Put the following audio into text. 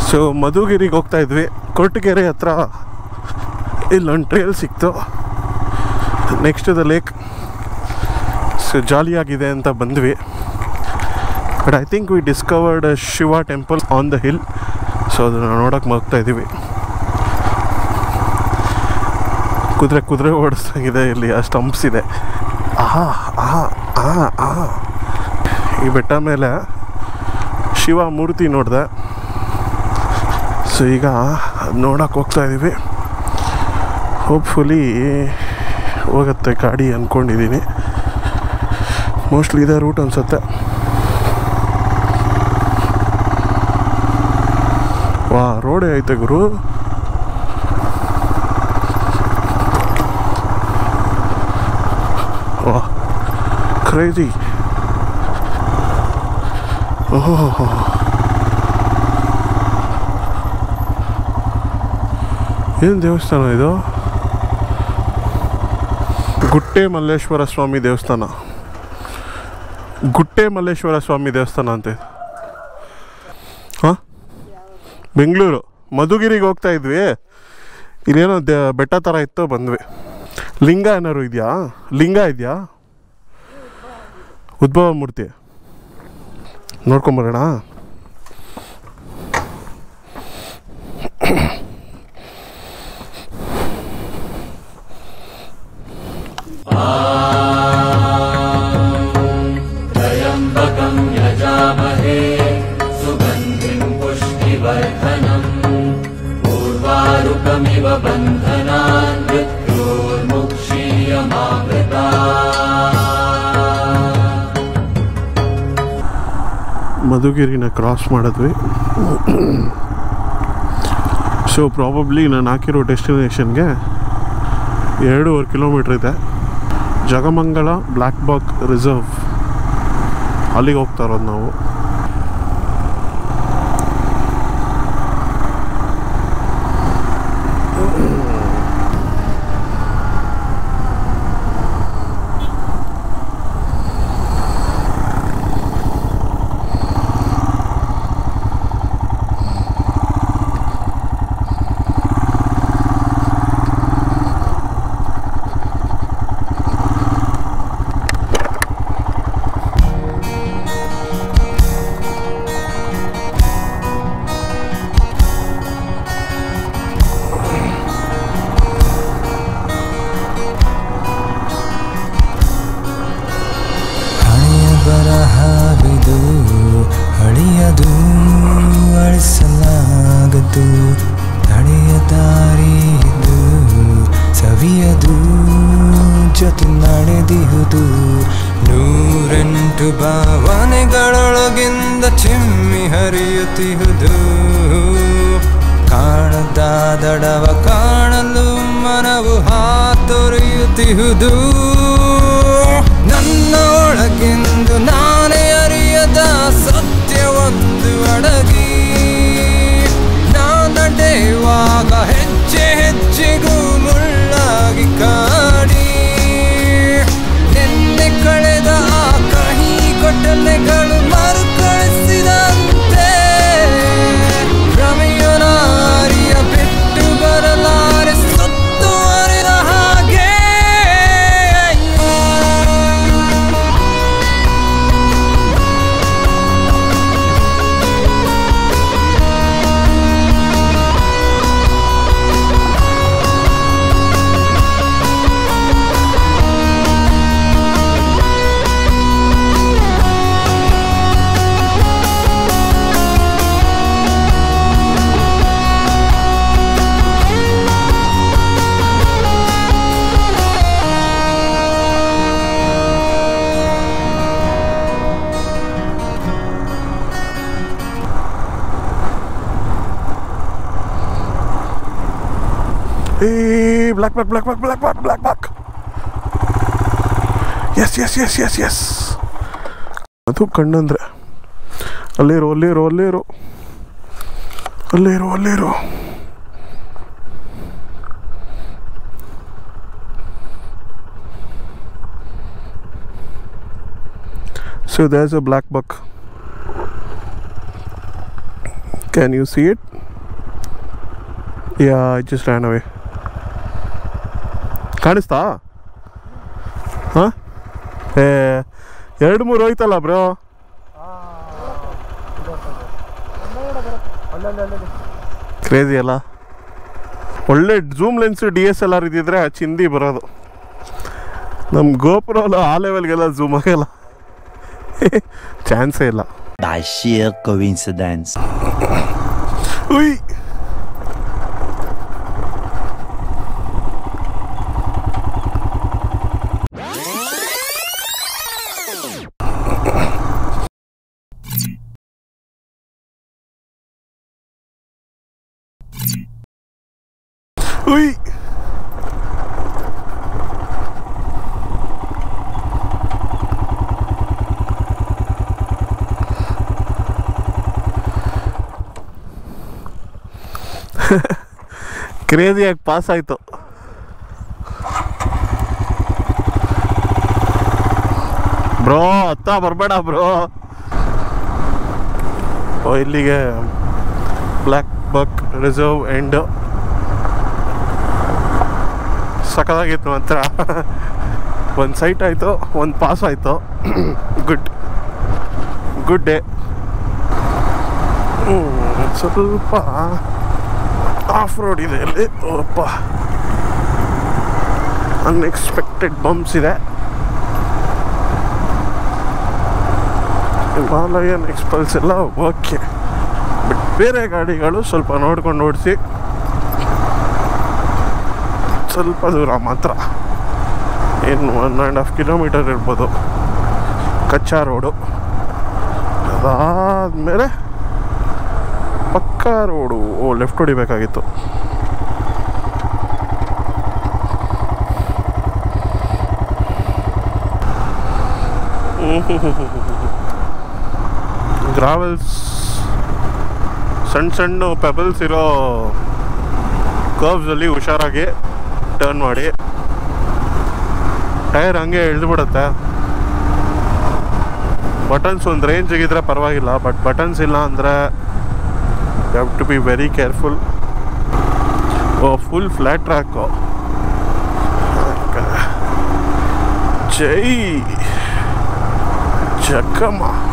So ಮಧುಗಿರಿಗೆ ಹೋಗ್ತಾ ಇದ್ವಿ ಕೊರಟಗೆರೆ ಹತ್ರ ಇಲ್ಲೊಂದು ಟ್ರೇಲ್ ಸಿಕ್ತು ನೆಕ್ಸ್ಟ್ ದ ಲೇಕ್ ಸೊ ಜಾಲಿಯಾಗಿದೆ ಅಂತ ಬಂದ್ವಿ but I think we discovered Shiva temple on the hill so ಅದನ್ನು ನೋಡೋಕೆ ಹೋಗ್ತಾ ಇದ್ದೀವಿ ಕುದುರೆ ಕುದುರೆ ಓಡಿಸ್ದಂಗಿದೆ ಇಲ್ಲಿ ಆ ಸ್ಟಂಪ್ಸ್ ಇದೆ ಆಹಾ ಆಹಾ ಆಹಾ ಆಹಾ ಈ ಬೆಟ್ಟ ಮೇಲೆ ಶಿವ ಮೂರ್ತಿ ನೋಡಿದೆ ಸೊ ಈಗ ನೋಡೋಕೆ ಹೋಗ್ತಾ ಇದ್ದೀವಿ ಹೋಪ್ಫುಲಿ ಹೋಗುತ್ತೆ ಗಾಡಿ ಅಂದ್ಕೊಂಡಿದ್ದೀನಿ ಮೋಸ್ಟ್ಲಿ ಇದೇ ರೂಟ್ ಅನ್ಸುತ್ತೆ ವಾ ರೋಡೇ ಐತೆ ಗುರು ವಾ ಕ್ರೇಜಿ ಓಹೋ ಏನು ದೇವಸ್ಥಾನ ಇದು ಗುಟ್ಟೆ ಮಲ್ಲೇಶ್ವರ ಸ್ವಾಮಿ ದೇವಸ್ಥಾನ ಗುಟ್ಟೆ ಮಲ್ಲೇಶ್ವರ ಸ್ವಾಮಿ ದೇವಸ್ಥಾನ ಅಂತ ಇದು. ಹಾಂ ಬೆಂಗಳೂರು ಮಧುಗಿರಿಗೆ ಹೋಗ್ತಾ ಇದ್ವಿ ಇಲ್ಲೇನೋ ದೆ ಬೆಟ್ಟ ಥರ ಇತ್ತು ಬಂದ್ವಿ ಲಿಂಗ ಏನಾದ್ರು ಇದೆಯಾ ಲಿಂಗ ಇದೆಯಾ ಉದ್ಭವ ಮೂರ್ತಿ ನೋಡ್ಕೊಂಬರೋಣ त्र्यम्बकम् यजामहे सुगन्धिम् पुष्टिवर्धनम् पूर्वारुकमिव बन्धनान् मृत्योर्मुक्षीयमावृता ಮಧುಗಿರಿನ ಕ್ರಾಸ್ ಮಾಡಿದ್ವಿ ಸೊ ಪ್ರಾಬಬ್ಲಿ ನಾನು ಹಾಕಿರೋ ಡೆಸ್ಟಿನೇಷನ್ಗೆ ಎರಡೂವರೆ ಕಿಲೋಮೀಟ್ರ್ ಇದೆ ಜಗಮಂಗಲ ಬ್ಲ್ಯಾಕ್ ಬಾಕ್ ರಿಸರ್ವ್ ಅಲ್ಲಿಗೆ ಹೋಗ್ತಾ ಇರೋದು ನಾವು ಹಳೆಯ ಬರಹವಿದು ಹಳೆಯದು ಅಳಿಸಲಾಗದು ತಡೆಯ ದಾರಿದು ಸವಿಯದು ಜೊತೆ ನಡೆದಿಹುದು ನೂರೆಂಟು ಭಾವನೆಗಳೊಳಗಿಂದ ಚಿಮ್ಮಿ ಹರಿಯುತ್ತಿಹುದು ಕಾಣದ ದಡವ ಕಾಣಲು ಮನವು ಹಾತೊರೆಯುತ್ತಿಹುದು ನನ್ನೊಳಗೆಂದು ನಾನೇ ಅರಿಯದ ಸತ್ಯವೊಂದು ಅಡಗಿ ನಾ ನಡೆಯುವಾಗ ಹೆಜ್ಜೆ ಹೆಜ್ಜೆಗೂ ಮುಳ್ಳಾಗಿ ಕಾಡಿ ನಿನ್ನೆ ಕಳೆದ ಆ ಕಹಿ ಘಟನೆಗಳು ಮರುಕಳಿಸಿದಂತೆ ಭ್ರಮೆಯು ನಾರಿಯ ಬಿಟ್ಟು ಬರಲಾರೆ ಸುತ್ತುವರಿದ ಹಾಗೆ a black buck black buck black buck black buck yes yes yes yes yes ಅದು ಕಣ್ಣಂದ್ರೆ ಅಲ್ಲಿರು ಅಲ್ಲಿರು ಅಲ್ಲಿರು ಅಲ್ಲಿರು ಅಲ್ಲಿರು so there's a black buck can you see it yeah I just ran away ಕಾಣಿಸ್ತಾ ಹಾಂ ಏ ಎರಡು ಮೂರು ಹೋಯ್ತಲ್ಲ ಬ್ರೋ ಕ್ರೇಜಿ ಅಲ್ಲ ಒಳ್ಳೆ zoom lens D S L R ಇದ್ದಿದ್ರೆ ಚಿಂದಿ ಬರೋದು ನಮ್ಮ ಗೋಪುರ ಆ ಲೆವೆಲ್ಗೆಲ್ಲ ಝೂಮ್ ಆಗಲ್ಲ ಚಾನ್ಸೇ ಇಲ್ಲ by sheer coincidence. ಉಯ್ ಉಯ್ ಕ್ರೇಜಿಯಾಗಿ ಪಾಸ್ ಆಯಿತು ಬ್ರೋ ಹತ್ತ ಬರಬೇಡ ಬ್ರೋ ಓ ಇಲ್ಲಿಗೆ ಬ್ಲ್ಯಾಕ್ ಬಕ್ ರಿಸರ್ವ್ ಎಂಡ್ ಸಖತ್ತಾಗಿತ್ತು ಮಾತ್ರ ಒಂದು ಸೈಟ್ ಆಯಿತು ಒಂದು ಪಾಸ್ ಆಯಿತು ಗುಡ್ ಗುಡ್ ಡೇ ಸ್ವಲ್ಪ ಆಫ್ ರೋಡ್ ಇದೆ ಇಲ್ಲಿ ಅಪ್ಪ ಅನ್ಎಕ್ಸ್ಪೆಕ್ಟೆಡ್ ಬಂಪ್ಸ್ ಇದೆ ಹಿಮಾಲಯನ್ ಎಕ್ಸ್ಪಲ್ಸ್ ಎಲ್ಲ ಓಕೆ ಬಟ್ ಬೇರೆ ಗಾಡಿಗಳು ಸ್ವಲ್ಪ ನೋಡ್ಕೊಂಡು ಓಡಿಸಿ ಸ್ವಲ್ಪ ದೂರ ಮಾತ್ರ ಏನು ಒನ್ ಆ್ಯಂಡ್ ಹಾಫ್ ಕಿಲೋಮೀಟರ್ ಇರ್ಬೋದು ಕಚ್ಚಾ ರೋಡು ಅದಾದಮೇಲೆ ಪಕ್ಕಾ ರೋಡು ಓ ಲೆಫ್ಟ್ ಹೊಡಿಬೇಕಾಗಿತ್ತು ಗ್ರಾವೆಲ್ಸ್ ಸಣ್ಣ ಸಣ್ಣ ಪೆಬಲ್ಸ್ ಇರೋ ಕರ್ವ್ಸಲ್ಲಿ ಹುಷಾರಾಗಿ ಟರ್ನ್ ಮಾಡಿ ಟೈರ್ ಹಂಗೆ ಇಳಿದ್ಬಿಡುತ್ತೆ ಬಟನ್ಸ್ ಒಂದು ರೇಂಜಿಗಿದ್ರೆ ಪರವಾಗಿಲ್ಲ ಬಟ್ ಬಟನ್ಸ್ ಇಲ್ಲ ಅಂದರೆ you have to be very careful ಓ ಫುಲ್ ಫ್ಲ್ಯಾಟ್ ಟ್ರ್ಯಾಕು ಜೈ ಜಕ್ಕಮ್ಮ